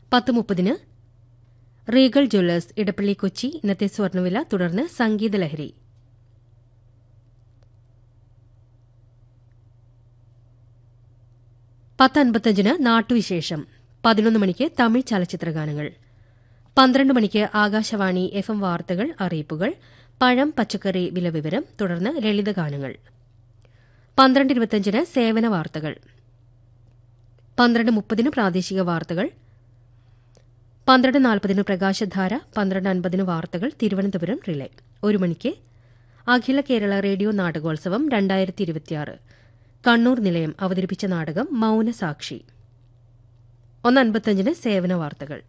പത്ത് മുപ്പതിന് Regal jewellers Edappally Kochi ഇന്നത്തെ സ്വർണ്ണവില തുടർന്ന് സംഗീതലഹരി പത്ത് അൻപത്തഞ്ചിന് നാട്ടുവിശേഷം പതിനൊന്ന് മണിക്ക് തമിഴ് ചലച്ചിത്രഗാനങ്ങൾ പന്ത്രണ്ട് മണിക്ക് ആകാശവാണി എഫ് എം വാർത്തകൾ അറിയിപ്പുകൾ പഴം പച്ചക്കറി വിലവിവരം തുടർന്ന് ലളിതഗാനങ്ങൾ പന്ത്രണ്ട് ഇരുപത്തഞ്ചിന് സേവന വാർത്തകൾ പന്ത്രണ്ട് മുപ്പതിന് പ്രാദേശിക വാർത്തകൾ പന്ത്രണ്ട് നാൽപ്പതിന് പ്രകാശധാര പന്ത്രണ്ട് അൻപതിന് വാർത്തകൾ തിരുവനന്തപുരം റിലേ ഒരു മണിക്ക് അഖില കേരള റേഡിയോ നാടകോത്സവം രണ്ടായിരത്തി ഇരുപത്തിയാറ് കണ്ണൂർ നിലയം അവതരിപ്പിച്ച നാടകം മൌനസാക്ഷി ഒന്ന് അൻപത്തഞ്ചിന് സേവന വാർത്തകൾ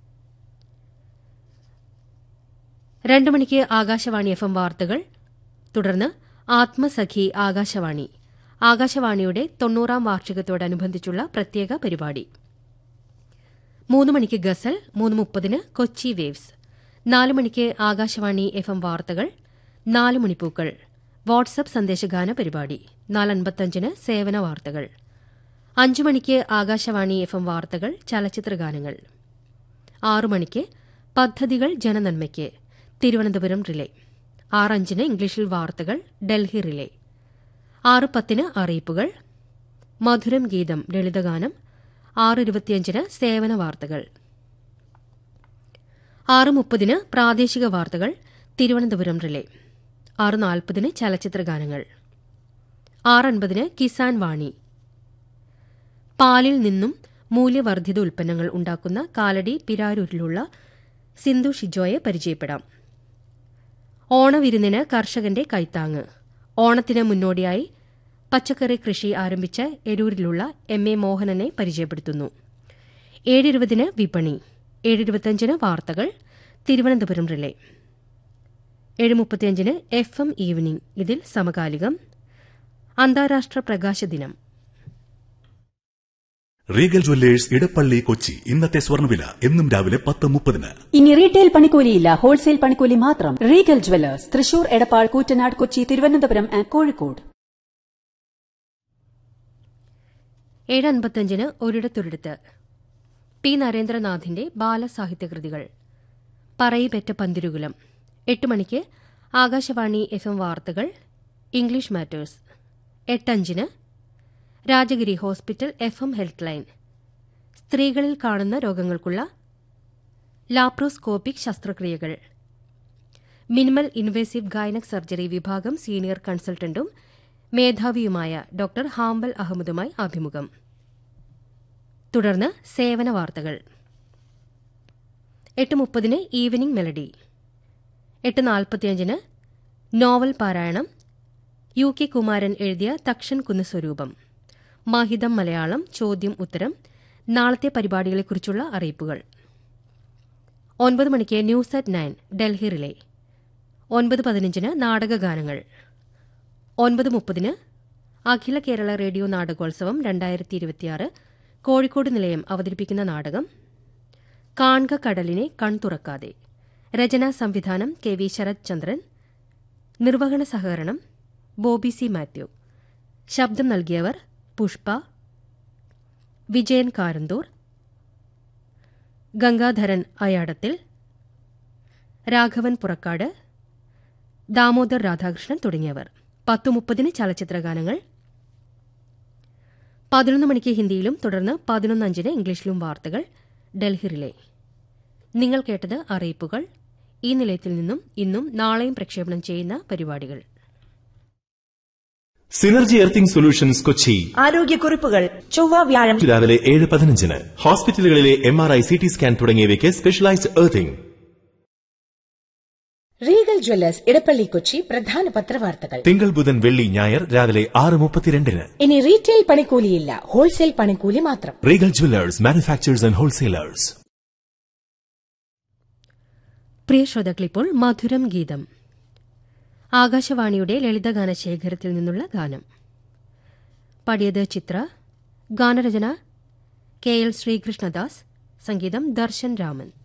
രണ്ട് മണിക്ക് ആകാശവാണി എഫ് എം വാർത്തകൾ തുടർന്ന് ആത്മസഖി ആകാശവാണി ആകാശവാണിയുടെ തൊണ്ണൂറാം വാർഷികത്തോടനുബന്ധിച്ചുള്ള പ്രത്യേക പരിപാടി മൂന്ന് മണിക്ക് ഗസൽ മൂന്ന് മുപ്പതിന് കൊച്ചി വേവ്സ് നാല് മണിക്ക് ആകാശവാണി എഫ് എം വാർത്തകൾ നാല് മണിപ്പൂക്കൾ വാട്സപ്പ് സന്ദേശഗാന പരിപാടി നാലൻപത്തഞ്ചിന് സേവന വാർത്തകൾ അഞ്ചു മണിക്ക് ആകാശവാണി എഫ് എം വാർത്തകൾ ചലച്ചിത്രഗാനങ്ങൾ ആറു മണിക്ക് പദ്ധതികൾ ജനനന്മയ്ക്ക് തിരുവനന്തപുരം റിലേ ആറഞ്ചിന് ഇംഗ്ലീഷിൽ വാർത്തകൾ ഡൽഹി റിലേ ആറ് പത്തിന് അറിയിപ്പുകൾ മധുരം ഗീതം ലളിതഗാനം ആറ് ഇരുപത്തിയഞ്ചിന് സേവന വാർത്തകൾ ആറ് മുപ്പതിന് പ്രാദേശിക വാർത്തകൾ തിരുവനന്തപുരം റിലേ ആറ് നാൽപ്പതിന് ചലച്ചിത്രഗാനങ്ങൾ ആറ് അൻപതിന് കിസാൻ വാണി പാലിൽ നിന്നും മൂല്യവർദ്ധിത ഉൽപ്പന്നങ്ങൾ ഉണ്ടാക്കുന്ന കാലടി പിരാരൂരിലുള്ള സിന്ധു ഷിജോയെ പരിചയപ്പെടാം ഓണവിരുന്നിന് കർഷകന്റെ കൈത്താങ്ങ് ഓണത്തിന് മുന്നോടിയായി പച്ചക്കറി കൃഷി ആരംഭിച്ച എരൂരിലുള്ള എം എ മോഹനനെ പരിചയപ്പെടുത്തുന്നു ഏഴിരുപതിന് വിപണി ഏഴിരുപത്തിയഞ്ചിന് വാർത്തകൾ തിരുവനന്തപുരം റിലേ ഏഴ് മുപ്പത്തിയഞ്ചിന് എഫ് എം ഈവനിംഗ് ഇതിൽ സമകാലികം അന്താരാഷ്ട്ര പ്രകാശ ദിനം റീഗൽ ജ്വല്ലേഴ്സ് ഇടപ്പള്ളി കൊച്ചി ഇന്നത്തെ സ്വർണ്ണവില എന്നും രാവിലെ പത്ത് മുപ്പതിന് ഇനി റീറ്റെയിൽ പണിക്കൂലിയില്ല ഹോൾസെയിൽ പണിക്കൂലി മാത്രം Regal jewellers Thrissur Edappal Koottanad Kochi Thiruvananthapuram and Kozhikode ഏഴ് അൻപത്തഞ്ചിന് ഒരിടത്തൊരിടത്ത് പി നരേന്ദ്രനാഥിന്റെ ബാലസാഹിത്യകൃതികൾ പറയിപെറ്റ പന്തിരുകുലം എട്ട് മണിക്ക് ആകാശവാണി എഫ് എം വാർത്തകൾ ഇംഗ്ലീഷ് മാറ്റേഴ്സ് എട്ടഞ്ചിന് Rajagiri hospital F M health line സ്ത്രീകളിൽ കാണുന്ന രോഗങ്ങൾക്കുള്ള ലാപ്രോസ്കോപ്പിക് ശസ്ത്രക്രിയകൾ മിനിമൽ ഇൻവേസീവ് ഗൈനക് സർജറി വിഭാഗം സീനിയർ കൺസൾട്ടന്റും മേധാവിയുമായ ഡോക്ടർ ഹാംബൽ അഹമ്മദുമായി അഭിമുഖം തുടർന്ന് സേവന വാർത്തകൾ എട്ട് മുപ്പതിന് ഈവനിംഗ് മെലഡി എട്ട് നാൽപ്പത്തിയഞ്ചിന് നോവൽ പാരായണം യു കെ കുമാരൻ എഴുതിയ തക്ഷൻ കുന്ന് സ്വരൂപം മാഹിതം മലയാളം ചോദ്യം ഉത്തരം നാളത്തെ പരിപാടികളെക്കുറിച്ചുള്ള അറിയിപ്പുകൾ ഒൻപത് മണിക്ക് news at nine Delhi relay ഒൻപത് പതിനഞ്ചിന് നാടകഗാനങ്ങൾ ഒൻപത് മുപ്പതിന് അഖില കേരള റേഡിയോ നാടകോത്സവം രണ്ടായിരത്തി ഇരുപത്തിയാറ് കോഴിക്കോട് നിലയം അവതരിപ്പിക്കുന്ന നാടകം കാൺക കടലിനെ കൺതുറക്കാതെ രചനാ സംവിധാനം കെ വി ശരത് ചന്ദ്രൻ നിർവഹണ സഹകരണം ബോബി സി മാത്യു ശബ്ദം നൽകിയവർ പുഷ്പ വിജയൻ കാരന്തൂർ ഗംഗാധരൻ അയാടത്തിൽ രാഘവൻ പുറക്കാട് ദാമോദർ രാധാകൃഷ്ണൻ തുടങ്ങിയവർ പത്തു മുപ്പതിന് ചലച്ചിത്രഗാനങ്ങൾ പതിനൊന്ന് മണിക്ക് ഹിന്ദിയിലും തുടർന്ന് പതിനൊന്നഞ്ചിന് ഇംഗ്ലീഷിലും വാർത്തകൾ ഡൽഹി റിലേ നിങ്ങൾ കേട്ടത് അറിയിപ്പുകൾ ഈ നിലയത്തിൽ നിന്നും ഇന്നും നാളെയും പ്രക്ഷേപണം ചെയ്യുന്ന പരിപാടികൾ സിനർജി എർത്തിംഗ് സൊല്യൂഷൻസ് കൊച്ചി ആരോഗ്യക്കുറിപ്പുകൾ ചൊവ്വ വ്യാഴം രാവിലെ ഏഴ് പതിനഞ്ചിന് ഹോസ്പിറ്റലുകളിലെ M R I C T scan തുടങ്ങിയവയ്ക്ക് specialised earthing Regal jewellers Edappally Kochi പ്രധാന പത്രവാർത്തകൾ തിങ്കൾ ബുധൻ വെള്ളി ഞായർ രാവിലെ ആറ് മുപ്പത്തിരണ്ടിന് ഇനി റീറ്റെയിൽ പണിക്കൂലിയില്ല ഹോൾസെയിൽ പണിക്കൂലി മാത്രം Regal jewellers manufacturers and wholesalers പ്രിയ ശ്രോതാക്കളിപ്പോൾ മധുരം ഗീതം ആകാശവാണിയുടെ ലളിതഗാന ശേഖരത്തിൽ നിന്നുള്ള ഗാനം പാടിയത് ചിത്ര ഗാനരചന കെ എൽ ശ്രീകൃഷ്ണദാസ് സംഗീതം ദർശൻ രാമൻ